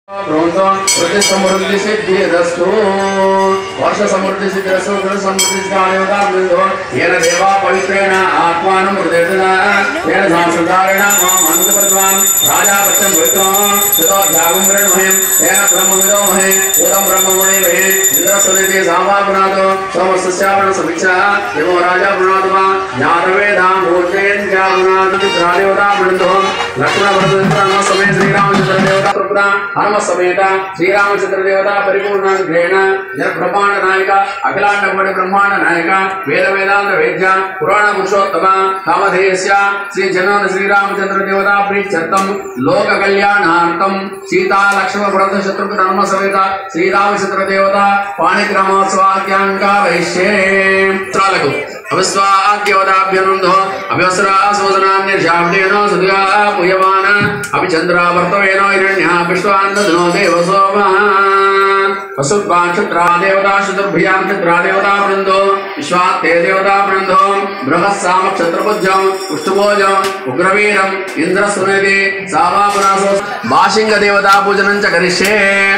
భ్రవంతో వృద్ధి సమృద్ధి సిద్ధిరస్తు వర్ష సమృద్ధి సిద్ధిరస్తు గృహ సమృద్ధి కాళయోగాభిందో ఏన దేవా పవిత్రేణ ఆత్మానం హృదయన ఏన సంస్కృతారేణ మనుగపద్వాన్ రాజా పచ్చం పవిత్రం సుతో ధ్యాగం మహేం ఏన బ్రహ్మవిదో మహే ఉదం బ్రహ్మముని మహే ఇంద్రస్వదేతి సామాపునాథో సోమస్యావరణ సమీక్ష ఏమో రాజా పునాథమా జ్ఞాతవేదాం భూతేన్ జ్ఞానాది ప్రాణయోగా బృందో లక్ష్మణ భరత సమయ శ్రీరామచంద్ర దేవత కృపణ హనుమ సమేత శ్రీరామచంద్ర దేవత పరిపూర్ణానుగ్రహేణ జన బ్రహ్మాండ నాయక అఖిలాండ కోటి బ్రహ్మాండ నాయక వేద వేదాంత వేద్య పురాణ పురుషోత్తమ కామధేయస్య శ్రీ జనాన శ్రీరామచంద్ర దేవత ప్రీత్యర్థం లోక కళ్యాణార్థం సీతా లక్ష్మణ భరత శత్రుఘ్న హనుమ సమేత శ్రీరామచంద్ర దేవత పాణిగ్రామోత్సవాఖ్యాంకారైష్యే త్రాలకు అవిస్వాద్యోదాభ్యనుందో అవ్యవసరాసోదనాన్యశాబ్దేన సుధియా పుయమాన అభిచంద్రావర్తవేనో హిరణ్యా విశ్వాంతధనో దేవ సోమః వసుద్వాక్షత్రా దేవతా శతుర్భ్యాం క్షత్రా దేవతా బృందో విశ్వాత్తే దేవతా బృందో బృహస్సామ క్షత్రపుజ్జం పుష్టుభోజం ఉగ్రవీరం ఇంద్రసునిధి సామాపునాసో భాషింగ దేవతా పూజనం చ కరిష్యే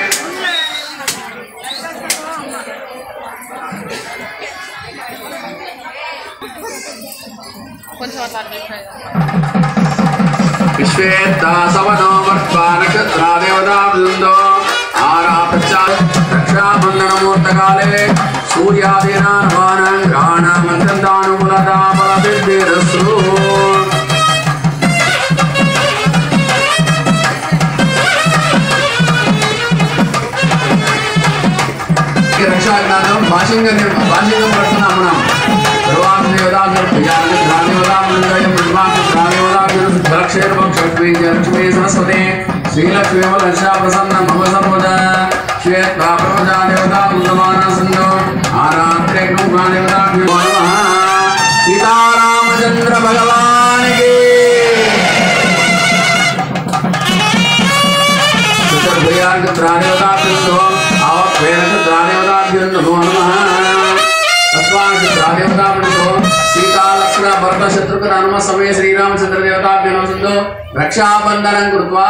కొంచెం అట్లా అనిపిస్తుంది విశ్వేత్తా సవనో వర్త్వా నక్షత్రా దేవతా బృందో ఆరాపచ్చా రక్షాబంధనమూర్తకాలే సూర్యాదీనాన్ గ్రహణమంత్రంతానుమూలతా ఫలసిద్ధిరస్సు ఈ రక్షాజ్ఞానం భాషంగా భాషంగా పడుతున్నాం మనం తరువాత దేవతాగ్ర ప్రియాన్ని ధ్రాదేవతాగ్రయం బ్రహ్మాకు ధ్రాదేవతాగ్ర సిద్ధలక్షేర్పక్షే లక్ష్మీ సరస్వతి శ్రీలక్ష్మీ లక్షా ప్రసన్న మమ సర్వద శ్వేత్వా ప్రపజా దేవతా బృందమాన సందో ఆరాత్రే కృపా దేవతాభ్యో నమః సీతారామచంద్ర భగవానికి చతుర్భుజార్గ త్రాదేవతాభ్యుందో ఆవక్వేరక త్రాదేవతాభ్యుం నమో నమః తస్మాత్ త్రాదేవతాభ్యుందో సీతాలక్ష్మణ భరత శత్రుఘ్న హనుమ సమయ శ్రీరామచంద్ర దేవతాభ్యో నమస్సుందో రక్షాబంధనం కృత్వా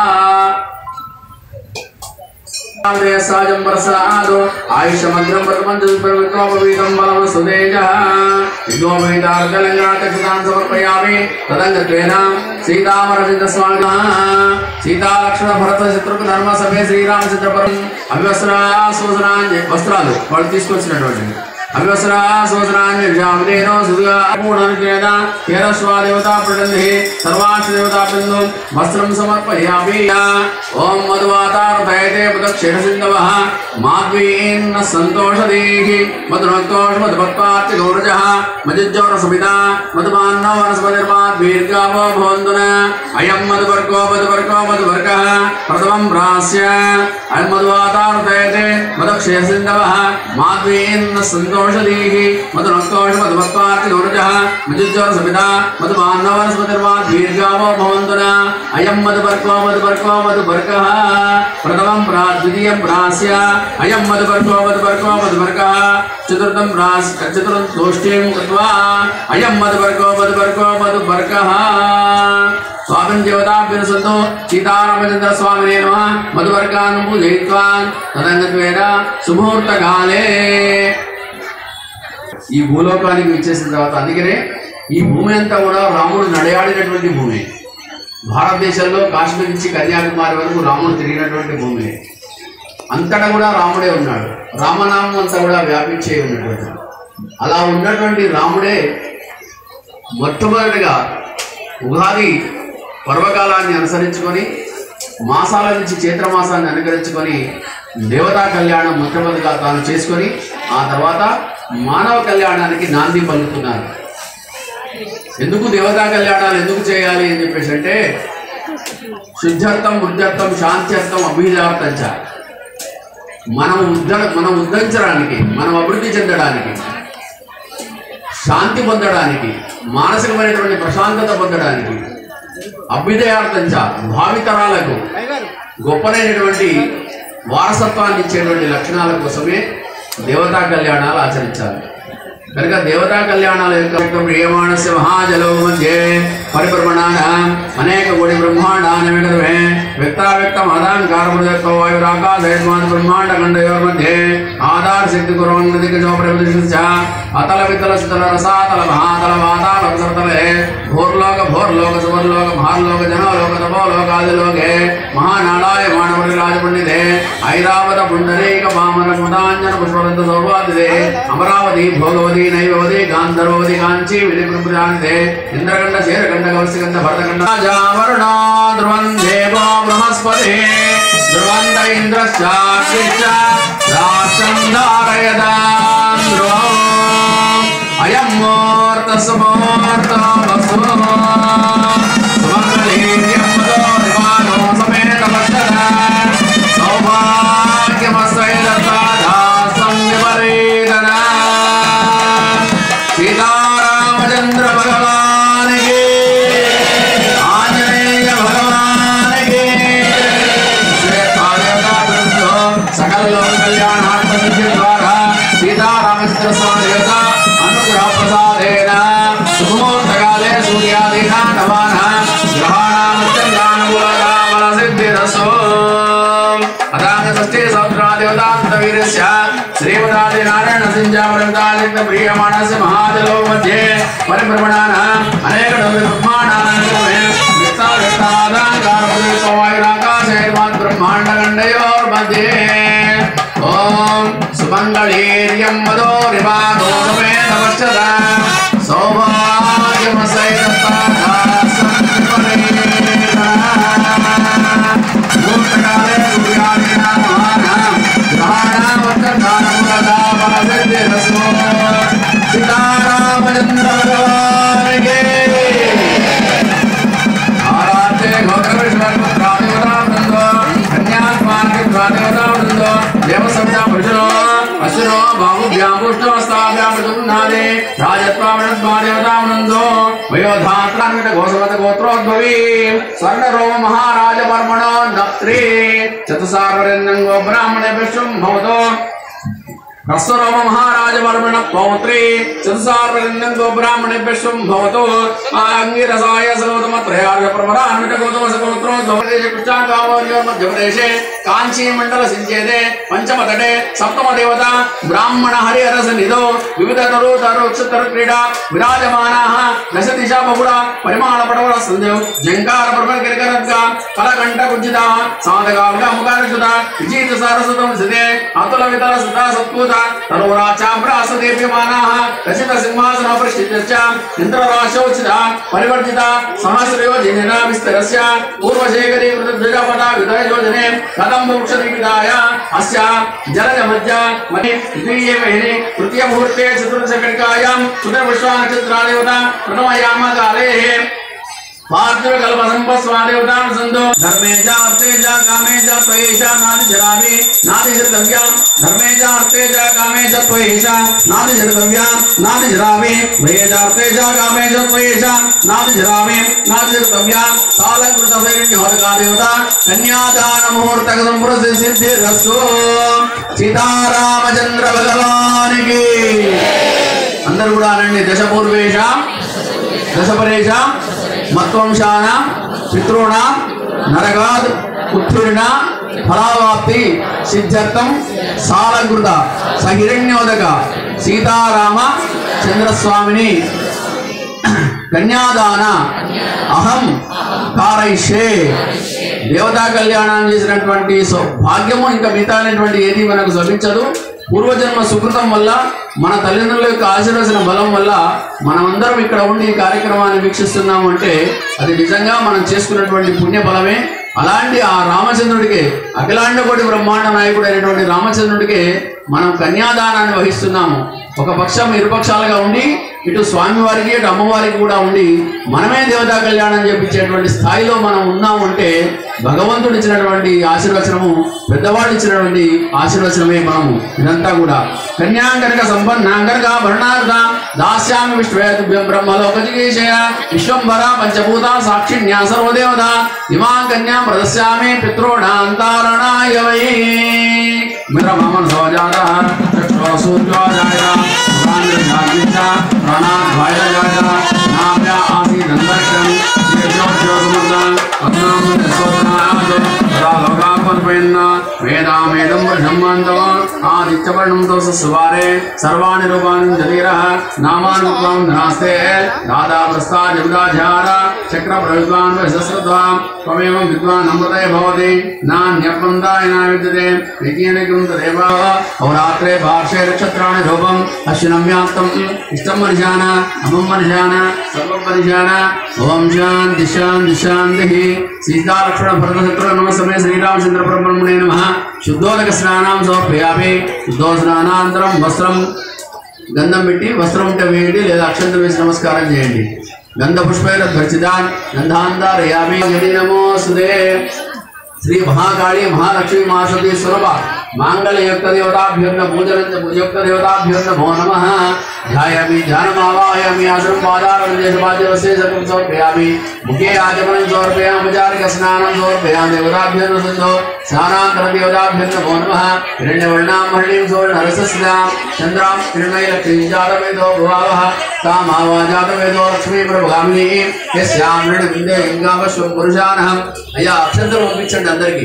సాజం ప్రసాదో ఆయుషమగ్రం ప్రపంచపవిత్రోపవీతం బలం సుదేజ విద్యోపవీతార్గలంగాటక్షితాన్ సమర్పయామి తదంగత్వేన సీతామరచింత స్వామి సీతాలక్ష్మణ భరత శత్రుఘ్న ధర్మ సమయ శ్రీరామచంద్ర పరం అవ్యవసర సూచనాన్ని వస్త్రాలు వాళ్ళు తీసుకొచ్చినటువంటి అవ్యవసర సూచనాన్ని జామదేనో సుదుగా మూఢనుకేన కేరస్వా దేవతా ప్రజంధి సర్వాంశ దేవతా బిందు వస్త్రం సమర్పయామి ఓం మధువాతారథయతే బుధక్షేణ సింధవ మాద్వీన్న సంతోషదేహి మధురక్తోష మధుభక్తార్తి గౌరజ మధుజ్జోర సమిత మధుమాన్నో వనస్పతిర్మాద్వీర్గావో భవంతున అయం మధువర్గో మధువర్గో మధువర్గ ప్రథమం ప్రాస్య అయం మధువాతారథయతే మధుక్షేణ సింధవ మాద్వీన్న సంతోషదేహి మధురక్తోష మధుభక్తార్తి గౌరజ మధుజ్జోర సమిత మధుమాన్నో వనస్పతిర్మాద్వీర్గావో భవంతున అయం మధువర్గో మధువర్గో మధువర్గ ప్రథమం ప్రా ద్వితీయం ప్రాస్య అయం మధువర్గో మధువర్గో మధువర్గ చతుర్థం ప్రాస్ చతుర్థం దోష్ట్యం కృత్వా అయం మధువర్గో మధువర్గో మధువర్గ స్వామిన్ దేవతాభ్యం సంతో సీతారామచంద్ర స్వామినే నమ మధువర్గాన్ పూజయిత్వాన్ తదంగత్వేన సుముహూర్తకాలే ఈ భూలోకానికి ఇచ్చేసిన తర్వాత అందుకనే ఈ భూమి అంతా కూడా రాముడు నడయాడినటువంటి భూమి భారతదేశంలో కాశ్మీర్ నుంచి కన్యాకుమారి వరకు రాముడు తిరిగినటువంటి భూమి అంతటా కూడా రాముడే ఉన్నాడు రామనామం అంతా కూడా వ్యాపించే ఉన్నటువంటి అలా ఉన్నటువంటి రాముడే మొట్టమొదటిగా ఉగాది పర్వకాలాన్ని అనుసరించుకొని మాసాల నుంచి చైత్రమాసాన్ని అనుకరించుకొని దేవతా కళ్యాణం మొట్టమొదటిగా తాను చేసుకొని ఆ తర్వాత మానవ కళ్యాణానికి నాంది పలుకుతున్నారు ఎందుకు దేవతా కళ్యాణాలు ఎందుకు చేయాలి అని చెప్పేసి అంటే శుద్ధ్యర్థం వృద్ధ్యర్థం శాంత్యర్థం అభిజార్థం చ మనం ఉద్ధ మనం ఉద్ధరించడానికి మనం అభివృద్ధి చెందడానికి శాంతి పొందడానికి మానసికమైనటువంటి ప్రశాంతత పొందడానికి అభ్యుదయార్థం చ భావితరాలకు గొప్పనైనటువంటి వారసత్వాన్ని ఇచ్చేటువంటి లక్షణాల కోసమే దేవతా కళ్యాణాలు ఆచరించాలి కనుక దేవతా కళ్యాణాల యొక్క ప్రియమాణస్య మహాజలో మధ్య పరిభ్రమణాన అనేక కోటి బ్రహ్మాండాన్ని విగతమే వ్యక్తావ్యక్త మదాంకారముదత్వ వాయురాకాశయస్మాత్ బ్రహ్మాండ ఖండయోర్ మధ్య ఆధార శక్తి కురవన్నదిగజో ప్రతిష్ఠిత అతల వితల సుతల రసాతల మహాతల వాతాల సతలే భూర్లోక భూర్లోక సువర్లోక మహార్లోక జనలోక తపోలోక ఆదిలోకే మహానాళాయ మానవుడి రాజపండితే ఐరావత పుండరీక వామన ముదాంజన పుష్పవంత సౌభాదిదే అమరావతి భోగవతి నైవవతి గాంధర్వవతి కాంచీ విధిప్రభుజానిదే ఇంద్రగండ శేరగండ కవసిగంధ భరతగండ రాజావరుణ ధ్రువం దేవో బృహస్పతి ధ్రువంత ఇంద్రశ్చాక్షిశ్చ రాష్ట్రం ధారయదాం ధ్రువం అయం మూర్త సుమూర్త వసు సుమంగళీర్యముదో విమానో సమేత భక్తద సౌభాగ్యమస్వైదత్తాదాసం విపరీతన సీతారామచంద్ర భగవానికి ఆంజనేయ భగవానికి శ్రేష్ఠాదేవతాభ్యో సకల లోక కళ్యాణార్థ సిద్ధి ద్వారా సీతారామచంద్ర స్వామి దేవత అనుగ్రహ ప్రసాదేన శుభముహూర్తకాలే సూర్యాదిన నవాన గ్రహాణాముచ్చందానుకూలతామల సిద్ధిరసో అదాంగ షష్ఠీ సహస్రాదేవతాంత వీరస్య శ్రీమదాది నారాయణ సింజామృతాలింగ ప్రియమాణస్య మహాజలో మధ్యే పరిభ్రమణాన అనేక బ్రహ్మాండానందమే బ్రహ్మాండగండయోర్मध्ये ఓం సుమంగళీర్యం మదో రివాగోమే నమశ్చద సౌభాగ్యమసైదత్తాదాసంపరేణ సీతారామచంద్ర భగవానికి ఆరాధ్యే గోత్రవిష్ణురాదేవతావృందో కన్యాత్మానికి ద్వాదేవతావృందో దేవసంతా పురుషులో అసురో బాహుభ్యాం పుష్ణవస్తాభ్యాం ఋతున్నాదే రాజత్వామృతద్వాదేవతావృందో వయోధాత్రాన్విత గోసవత గోత్రోద్భవీ స్వర్ణరోమ మహారాజ పర్మణో నత్రి చతుసార్వరిందం గో బ్రాహ్మణ విశ్వం భవతో రస్వరోమ మహారాజ వర్మణ పౌత్రి చతుసార్వలింగం గో బ్రాహ్మణే విశ్వం భవతు అంగిరసాయ సర్వతమ త్రయార్య ప్రవరాన్విత గౌతమ సగోత్రో ద్వదేశ కృష్ణాంగావర్య మధ్యప్రదేశే కాంచీ మండల సించేదే పంచమ తటే సప్తమ దేవత బ్రాహ్మణ హరిహరస నిధో వివిధ తరు తరు ఉక్షతరు క్రీడా విరాజమానాః దశ దిశా బహుళ పరిమాణ పడవల సందేవ్ జంకార ప్రబల గిరికరద్గ కలకంఠ కుజిత సాధగాముల ముఖారక్షుత విజీత సారస్వతం సిదే అతుల వితల సుతా సత్కూత తరురాచాంబ్రాస దేవ్యమానాః రచిత సింహాసన ప్రతిష్ఠిత ఇంద్రరాశోచిత పరివర్తిత సహస్రయోజనిన విస్తరస్య పూర్వశేఖరీ కృతధ్వజపట విదయ యోజనే కదంబ వృక్ష విదాయ అస్య జలజ మధ్య మని ద్వితీయ మహిని తృతీయ ముహూర్తే చతుర్దశ కణికాయాం సుధర పుష్ప నక్షత్రాదేవత ప్రథమయామ కాలే పార్థివ కల్ప సంపస్వాదేవతాం సందో ధర్మే చ అర్థే చ కామే చ త్వయేష నాది జరామి నాది జరతవ్యాం ధర్మే చ అర్థే చ కామే చ త్వయేష నాది జరతవ్యాం నాది జరామి భయే చ అర్థే చ కామే చ త్వయేష నాది జరామి నాది జరతవ్యాం సాలంకృత వైరణ్యోదకాదేవత కన్యాదాన ముహూర్త సంప్రసి సిద్ధి రస్సు సీతారామచంద్ర భగవానికి అందరూ కూడా అనండి దశ పూర్వేషాం దశపరేష మత్వంశాన పితృణ నరగాద్ ఉత్తురిణ ఫలావాప్తి సిద్ధ్యర్థం సాలకృత సహిరణ్యోదక సీతారామ చంద్రస్వామిని కన్యాదాన అహం కారైష్యే దేవతా కళ్యాణం చేసినటువంటి సౌ- భాగ్యము ఇంకా మిగతానటువంటి ఏది మనకు లభించదు పూర్వజన్మ సుకృతం వల్ల మన తల్లిదండ్రుల యొక్క ఆశీర్వచన బలం వల్ల మనమందరం ఇక్కడ ఉండి ఈ కార్యక్రమాన్ని వీక్షిస్తున్నాము అంటే అది నిజంగా మనం చేసుకున్నటువంటి పుణ్య బలమే అలాంటి ఆ రామచంద్రుడికి అఖిలాండ కోటి బ్రహ్మాండ నాయకుడు అయినటువంటి రామచంద్రుడికి మనం కన్యాదానాన్ని వహిస్తున్నాము ఒక పక్షం ఇరుపక్షాలుగా ఉండి ఇటు స్వామివారికి ఇటు అమ్మవారికి కూడా ఉండి మనమే దేవతా కళ్యాణం చేపించేటువంటి స్థాయిలో మనం ఉన్నాము అంటే భగవంతుడు ఇచ్చినటువంటి ఆశీర్వచనము పెద్దవాళ్ళు ఇచ్చినటువంటి ఆశీర్వచనమే మనము ఇదంతా కూడా కన్యాంకనక సంపన్నాంకనక భరణార్థ దాస్యామి విశ్వేతుభ్యం బ్రహ్మలోక జిగీషయ విశ్వంభర పంచభూత సాక్షిణ్యా సర్వదేవత ఇమాం కన్యాం ప్రదస్యామి పితృణాంతారణాయ వై మిత్రమమన్ సోజాత చక్షుర సూర్యోజాయ ప్రాణాంచ ప్రాణాద్వాయజాత నాభ్య ఆసీదందర్శన్ శ్రీజోజ్యోసముద్రం అగ్నాముద్రసోదనాథ తదా లోకాపర్పయన్న వేదామేదం బ్రహ్మంతో ఆదిత్యవర్ణం దోష సువారే సర్వాణి రూపాన్ని జలీరః నామాని రూపం ధనాస్తే దాదా ప్రస్థా జగదాచార చక్ర ప్రవిద్వాన్ సహస్రద్వాం త్వమేవం విద్వాన్ అమృతే భవతి నాణ్యపందాయ నా విద్యతే విజ్ఞానికం తదేవ హోరాత్రే భాష్యే నక్షత్రాణి రూపం అశ్వినమ్యాస్తం ఇష్టం మనిషాన అమం మనిషాన సర్వం మనిషాన ఓం శాంతి శాంతి శాంతి సీతాలక్ష్మణ భరత శత్రు నమ సమయ శ్రీరామచంద్ర బ్రహ్మణే నమ శుద్ధోదక స్నానం సమర్పయామి శుద్ధో స్నానాంతరం వస్త్రం గంధం పెట్టి వస్త్రం ఉంటే వేయండి లేదా అక్షంతం వేసి నమస్కారం చేయండి గంధ పుష్పైన ధ్వజిదాన్ గంధాంధారయామి యది నమోస్తుదే శ్రీ మహాకాళి మహాలక్ష్మి మహాసతి స్వరూప మాంగళ్యయుక్త దేవతాభ్యర్న పూజన యుక్త దేవతాభ్యో నమో నమ ధ్యాయామి ధ్యానమావాయామి ఆసనం పాదారం దేశపాద్యవస్తే సకం సమర్పయామి ముఖే ఆచమనం సమర్పయామి చారిక స్నానం సమర్పయామి దేవతాభ్యో సింధో స్నానాంతర దేవతాభ్యో నమో నమ హిరణ్యవర్ణాం హరిణీం సువర్ణ రసస్యాం చంద్రాం హిరణ్మయలక్ష్మీం జాతవేదో భువావః తామావాజాతవేదో లక్ష్మీ ప్రభామిని యస్యాం విందే లింగామశ్వం పురుషానహం అయ్యా అక్షంతలు పంపించండి అందరికీ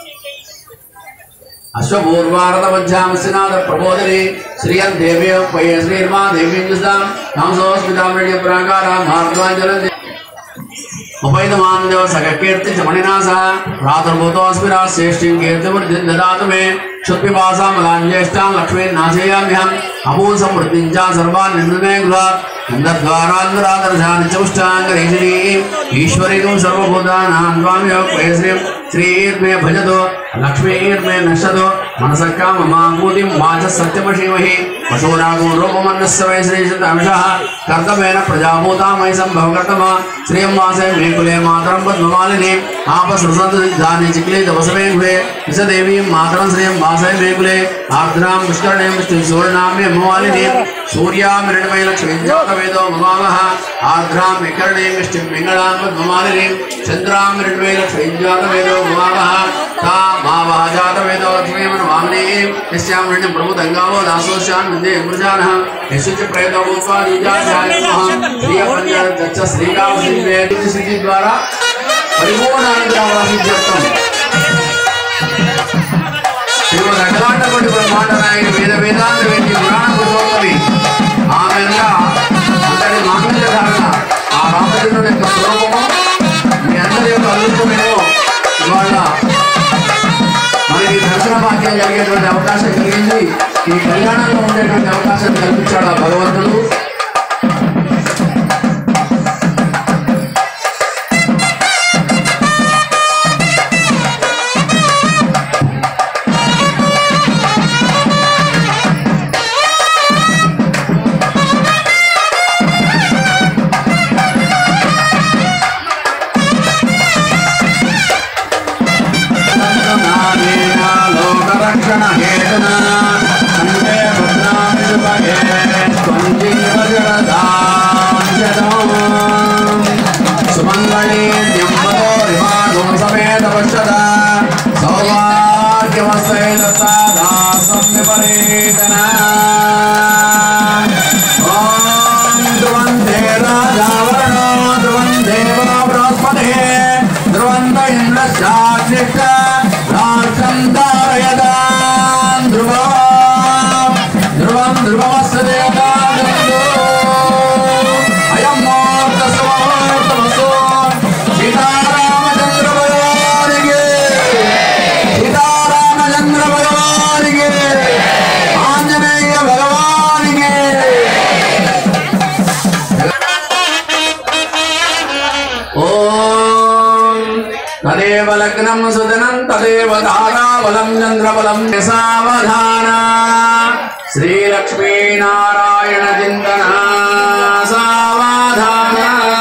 అశ్వపూర్వారద మధ్యామస్నాథ ప్రబోధిని శ్రియం దేవ్య పయ శ్రీర్మా దేవీం దుస్తాం హంసోస్మితాం రెడ్డి ప్రాకార మార్గాంజలం ఉపైతమాన్ దేవ సకీర్తి చమణినాస ప్రాతుర్భూతోస్మి రాశ్రేష్ఠిం కీర్తిమూర్తిం దదాతు మే క్షుత్పిపాసాం మలాంజ్యేష్టాం లక్ష్మీన్ నాశయామ్యహం అమూల్ సమృద్ధిం చ సర్వాన్ నిర్ణమే గృహాత్ నందద్వారాంధ్రాదర్శాన్ని చౌష్టాంగరీషిణీ ఈశ్వరీకం సర్వభూతానాం స్వామి శ్రీం శ్రీర్మే భజతో లక్ష్మీర్మే నశతో మనసక్కా మమాకూతిం వాచ సత్యమషీమహి పశూనాగో రూపమన్నస్య వై శ్రీశతాంశ కర్తమేన ప్రజాభూతామై సంభవకర్తమ శ్రీం వాసే మే కులే మాతరం పద్మమాలిని ఆపసృసంతు సిద్ధాని చిక్లే తపసమే గుహే విశదేవీం మాతరం శ్రీం వాసే మే కులే ఆర్ద్రాం పుష్కరణీం సువర్ణామ్య మమాలిని సూర్యాం రణమయ లక్ష్మీ జాతవేదో మమావహ ఆర్ద్రాం వికరణీం విష్ణుం పింగళాం పద్మమాలిని చంద్రాం రణమయ లక్ష్మీ జాతవేదో మమావహ తా మావహ జాతవేదో లక్ష్మీ మనమామిని యస్యాం రణ్యం ప్రముదంగావో దాసోశ్యాన్ విందే మృజానః యశుచ ప్రయతో భూత్వా నిజాధ్యాయ శ్రీయ పంచాయ దచ్చ శ్రీరామ శ్రీ స్థితి ద్వారా పరిపూర్ణానందరామ సిద్ధ్యర్థం శ్రీమద్ అఖిలాండకోటి బ్రహ్మాండ నాయక వేద వేదాంత వేది పురాణ పురుషోత్తమి ఆమె వెనుక అంతటి మాంగళ్య ధారణ ఆ రామచంద్రుని యొక్క స్వరూపము మీ అందరి యొక్క అదృష్టమేమో ఇవాళ మనకి దర్శన భాగ్యం కలిగేటువంటి అవకాశం కలిగింది ఈ కళ్యాణంలో ఉండేటువంటి అవకాశం కల్పించాడు ఆ భగవంతుడు లోకరక్షణ హేతున కంఠే భద్రామి శుభగే త్వంజీవ జరదాంశతం సుమంగళీ దింపదో రిమాగం సమేత పశ్యత సౌభాగ్యవసైన సాదాసం విపరీతన ఓం ధ్రువందే రాజావరణో ధ్రువం దేవ బృహస్పతి ధ్రువంత ఇంద్రశాగ్నిష్ట రాక్షం ధారయదాన్ ధ్రువ ధ్రువం ధ్రువమస్య దేవతాగందో అయం మోర్త సమోర్తమసో సీతారామచంద్ర భగవానికి సీతారామచంద్ర భగవానికి ఆంజనేయ భగవానికి ఓం తదేవ లగ్నం సుదనం తదేవ తారాబలం చంద్రబలం సావధాన శ్రీలక్ష్మీనారాయణ చింతన సావధాన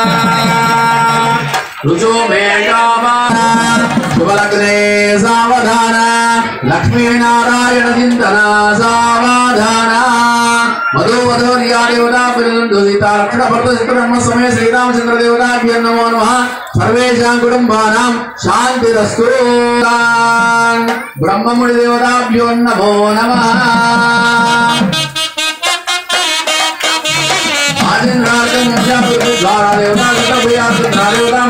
రుచో మేఘావాన శుభలగ్నే సావధాన లక్ష్మీనారాయణ చింతన సావధాన మధు మధుర్యా దేవతా పిల్లలు సీతా రక్షణ భర్త చిత్రబ్రహ్మ సమయ శ్రీరామచంద్ర దేవతాభ్య నమో నమ సర్వేషాం కుటుంబానాం శాంతిరస్తు బ్రహ్మముడి దేవతాభ్యో నమో నమ రాజేంద్రార్కం ద్వారా దేవతా దేవతా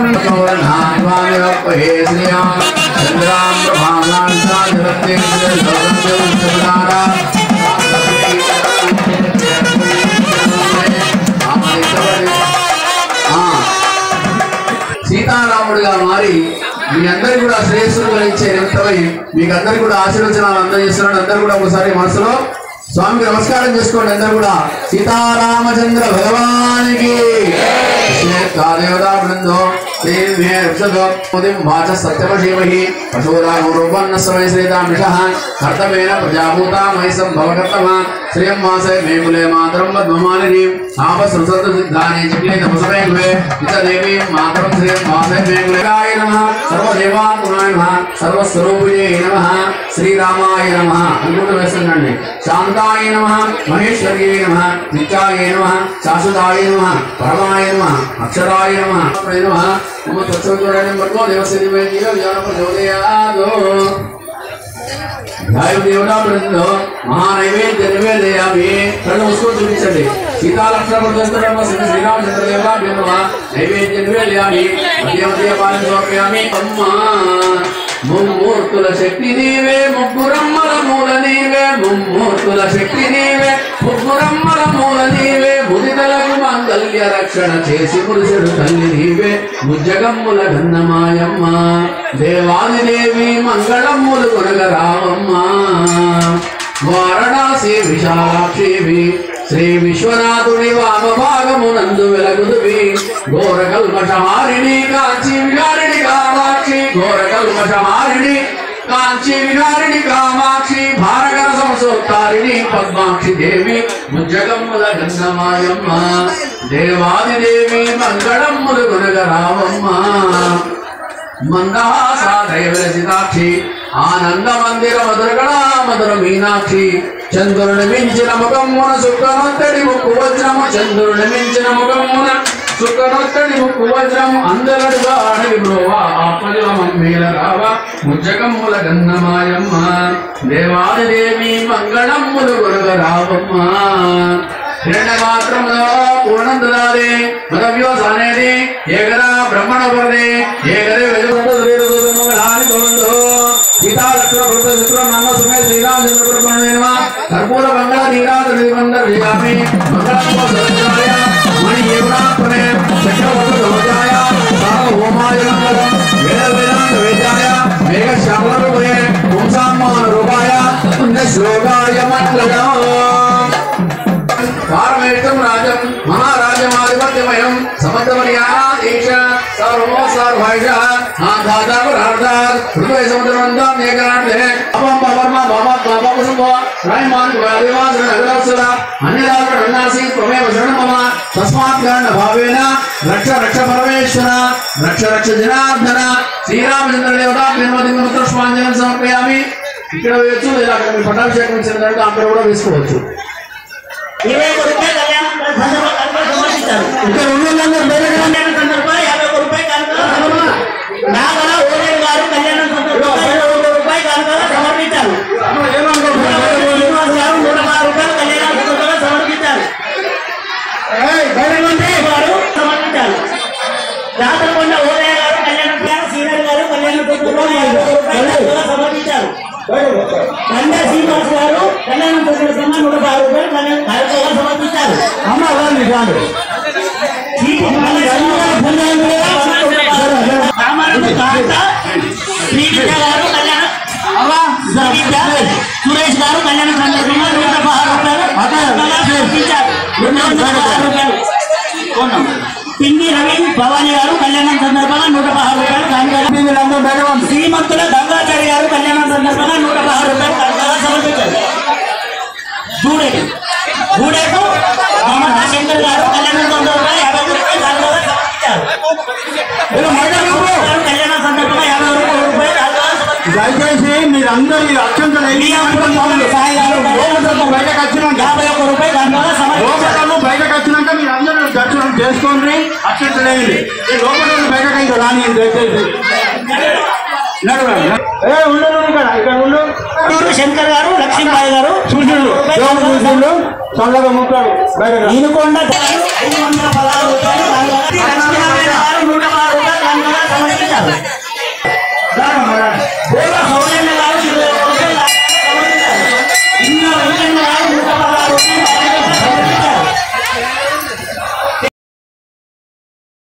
శ్రీయా చంద్రాం ప్రభానాంతా జగత్తే సీతారాముడిగా మారి మీ అందరికి కూడా శ్రేయస్సులు కలిగించే నిమిత్తమై మీకు అందరికి కూడా ఆశీర్వచనాలు అందజేస్తున్నాడు అందరూ కూడా ఒకసారి మనసులో స్వామికి నమస్కారం చేసుకోండి అందరూ కూడా సీతారామచంద్ర భగవానికి దేవతా బృందో శ్రీమే వృషదోపదిం వాచ సత్యమశీమహి పశూరామూపన్న సమయ శ్రీతామిషః కర్తమేన ప్రజాభూతా మహి సంభవకర్తమ శ్రియం మాసే మేకులే మాతరం పద్మమాలిని ఆపసృసత్ సిద్ధాని చిక్లే తపసమే గుహే ఇత దేవి మాతరం శ్రియం మాసే మేకులేకాయ నమః సర్వదేవాత్మనాయ నమః సర్వస్వరూపిణే నమః శ్రీరామాయ నమః అనుకుంటూ వేస్తుండండి శాంతాయ నమః మహేశ్వర్యే నమః నిత్యాయ నమః శాశ్వతాయ నమః పరమాయ నమః అక్షరాయ నమః నమః మమ తత్సవితుడైన భర్గో దేవసేని మే జీవ జ్ఞాన ప్రచోదయాదో దేవతా బృందో మహానైవేద్య నివేదయామి కళ్ళు మూసుకొని చూపించండి సీతాలక్ష్మణ ప్రదర్శన శ్రీ శ్రీరామచంద్ర దేవతా బృందమ నైవేద్య నివేదయామి మధ్య మధ్య పాలన సమర్పయామి అమ్మా ముమ్మూర్తుల శక్తి నీవే ముగ్గురమ్మల మూల నీవే ముమ్మూర్తుల శక్తి నీవే ముగ్గురమ్మల మూల నీవే ముదితలకు మంగళ్య రక్షణ చేసి పురుషుడు తల్లి నీవే ముజ్జగమ్ముల గన్నమాయమ్మ దేవాదిదేవి మంగళమ్ములు కొనగరావమ్మా వారణాసి విశాలాక్షివి శ్రీ విశ్వనాథుని వామభాగమునందు వెలగుదువి ఘోర కల్మషహారిణి కాంచి విహారిణి కామాక్షి ఘోర కల్మషహారిణి కాంచి విహారిణి కామాక్షి భారగర సంసోత్తారిణి పద్మాక్షి దేవి ముజ్జగమ్ముల గంగమాయమ్మ దేవాదిదేవి మంగళమ్ములు గుణగరావమ్మ మందహాసాదైవరసితాక్షి ఆనంద మందిర మధురగణ మధుర మీనాక్షి చంద్రుని మించిన ముఖమున సుఖనొత్తడి ముక్కు వజ్రము చంద్రుని మించిన ముఖమున సుఖనొత్తడి ముక్కు వజ్రము అందరడుగా అడవి బ్రోవా ఆపదివ మమ్మీల రావ ముజ్జకమ్ముల గన్నమాయమ్మ దేవాదిదేవి మంగళమ్ములు గురుగ రావమ్మ హిరణ్యమాత్రములో పూర్ణందులాదే మదవ్యోసానేది ఏకదా బ్రహ్మణ పరదే ఏకదే వెలుగుంటాని తోందో సీతాలక్ష్మణ కృత శుక్రం నమ్మ సుమే శ్రీరామచంద్ర కృష్ణ కర్పూర మంగళ నీరాజ శ్రీమందర వియామి మంగళమ్మ సత్యాయ మణి ఏవనాత్మనే చక్రవర్త దోజాయ సామ హోమాయ మంగళం వేద వేదాంత వేదాయ మేఘ శ్యామల రూపే పుంసామ్మాన రూపాయ పుణ్య శ్లోకాయ మంగళం పారమేష్టం రాజం మహారాజమాధిపత్యమయం సమర్థమర్యాదేశ సర్వో సర్వైష ఆధాదావరార్థాత్ హృదయ సముద్రమంతం ఏకనాథే అవం పవర్మ భవ పాప సంభవ రాయమాన్ వాదివాస నగరవసర అన్యదాత్ర అన్నాసి త్వమేవ శరణం మమ తస్మాత్ కారణ భావేన రక్ష రక్ష పరమేశ్వర రక్ష రక్ష జనార్దన శ్రీరామచంద్ర దేవతా ప్రేమది మంత్ర స్వాంజనం సమర్పయామి ఇక్కడ వేయచ్చు లేదా అక్కడ మీరు పట్టాభిషేకం ఇచ్చిన తర్వాత అక్కడ కూడా వేసుకోవచ్చు ఇరవై ఒక్క రూపాయలు కళ్యాణం సందర్భ కనుక సమర్పించారు ఇక్కడ ఉన్నదందరూ వేరే కళ్యాణ సందర్భ యాభై ఒక్క రూపాయి కనుక నాగల ఓరేన్ గారు కళ్యాణం సందర్భ ఇరవై ఒక్క రూపాయి కనుక సమర్పించారు శ్రీనివాస్ గారు నూట పది రూపాయలు కళ్యాణ సందర్భంగా సమర్పించారు ధైర్యవంతి గారు సమర్పించారు రాత్రకొండ ఓరయ్య గారు కళ్యాణ గారు సీనియర్ గారు కళ్యాణ సందర్భంగా యాభై ఒక్క రూపాయలు కనుక సమర్పించారు బండ శ్రీనివాస్ గారు కళ్యాణ సందర్భంగా నూట పది రూపాయలు కళ్యాణ కార్యక్రమాలు సమర్పించారు అమ్మ వాళ్ళు కాదు సురేష్ గారు కళ్యాణ సందర్భంగా నూట పదహారు రూపాయలు కొన్నాం. పిండి రవి భవానీ గారు కళ్యాణం సందర్భంగా నూట పదహారు రూపాయలు కానుకగా శ్రీమంతుల గంగాచారి గారు కళ్యాణం సందర్భంగా నూట పదహారు రూపాయలు కానుకగా సమర్పించారు గూడే గూడెకు మమతా శంకర్ గారు కళ్యాణం సందర్భంగా యాభై రూపాయలు కానుకగా సమర్పించారు గారు కళ్యాణ సందర్భంగా యాభై రూపాయలు రూపాయలు కానుకగా సమర్పించారు దయచేసి మీరందరూ ఈ అత్యంత బియ్యంపురం పవన్ సాయి గారు బయటకు వచ్చినాక యాభై ఒక్క రూపాయలు కానుకగా సమర్పించారు లోపల బయటకు వచ్చినాక మీరు అందరూ దర్శనం చేసుకోండి అత్యంత లేని ఈ లోపల వాళ్ళు బయటకు ఇంకా రాని దయచేసి నడు రా. ఏ ఉండు నువ్వు ఇక్కడ ఇక్కడ ఉండు శంకర్ గారు లక్ష్మీబాయి గారు చూసిండు దేవుడు చూసిండు చల్లగా ముక్కాడు బయటకు రా. ఈనుకొండ ఐదు వందల పదహారు రూపాయలు లక్ష్మీనారాయణ గారు నూట పదహారు రూపాయలు సమర్పించారు